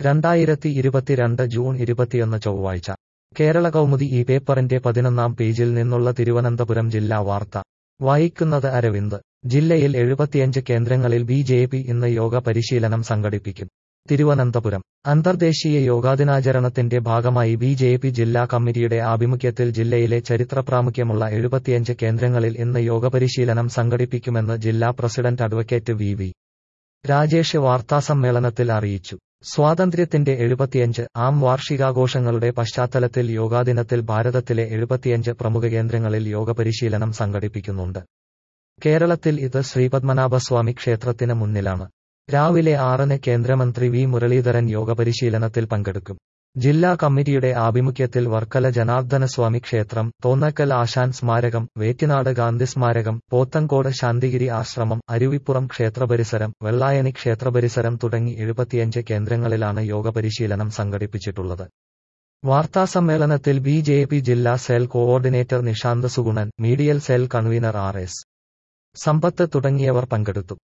രണ്ടായിരത്തി ഇരുപത്തിരണ്ട് ജൂൺ ഇരുപത്തിയൊന്ന് ചൊവ്വാഴ്ച കേരള കൗമുദി ഈ പേപ്പറിന്റെ പതിനൊന്നാം പേജിൽ നിന്നുള്ള തിരുവനന്തപുരം ജില്ലാ വാർത്ത വായിക്കുന്നത് അരവിന്ദ് ജില്ലയിൽ എഴുപത്തിയഞ്ച് കേന്ദ്രങ്ങളിൽ ബി ജെ പി ഇന്ന് യോഗ പരിശീലനം സംഘടിപ്പിക്കും തിരുവനന്തപുരം അന്തർദേശീയ യോഗാദിനാചരണത്തിന്റെ ഭാഗമായി ബി ജെ പി ജില്ലാ കമ്മിറ്റിയുടെ ആഭിമുഖ്യത്തിൽ ജില്ലയിലെ ചരിത്രപ്രാമുഖ്യമുള്ള എഴുപത്തിയഞ്ച് കേന്ദ്രങ്ങളിൽ ഇന്ന് യോഗ പരിശീലനം സംഘടിപ്പിക്കുമെന്ന് ജില്ലാ president advocate V V Rajesh വാർത്താസമ്മേളനത്തിൽ അറിയിച്ചു സ്വാതന്ത്ര്യത്തിന്റെ എഴുപത്തിയഞ്ച് ആം വാർഷികാഘോഷങ്ങളുടെ പശ്ചാത്തലത്തിൽ യോഗാദിനത്തിൽ ഭാരതത്തിലെ എഴുപത്തിയഞ്ച് പ്രമുഖ കേന്ദ്രങ്ങളിൽ യോഗ പരിശീലനം സംഘടിപ്പിക്കുന്നുണ്ട് കേരളത്തിൽ ഇത് ശ്രീപത്മനാഭസ്വാമി ക്ഷേത്രത്തിന് മുന്നിലാണ് രാവിലെ ആറിന് കേന്ദ്രമന്ത്രി വി മുരളീധരൻ യോഗ പരിശീലനത്തിൽ പങ്കെടുക്കും ജില്ലാ കമ്മിറ്റിയുടെ ആഭിമുഖ്യത്തിൽ വർക്കല ജനാർദ്ദനസ്വാമി ക്ഷേത്രം തോന്നക്കൽ ആശാൻ സ്മാരകം വേറ്റിനാട് ഗാന്ധി സ്മാരകം പോത്തങ്കോട് ശാന്തിഗിരി ആശ്രമം അരുവിപ്പുറം ക്ഷേത്രപരിസരം വെള്ളായണി ക്ഷേത്രപരിസരം തുടങ്ങി എഴുപത്തിയഞ്ച് കേന്ദ്രങ്ങളിലാണ് യോഗ പരിശീലനം സംഘടിപ്പിച്ചിട്ടുള്ളത് വാർത്താസമ്മേളനത്തിൽ ബി ജെ പി ജില്ലാ cell coordinator Nishanth Sugunan media cell convener R S Sampath തുടങ്ങിയവർ പങ്കെടുത്തു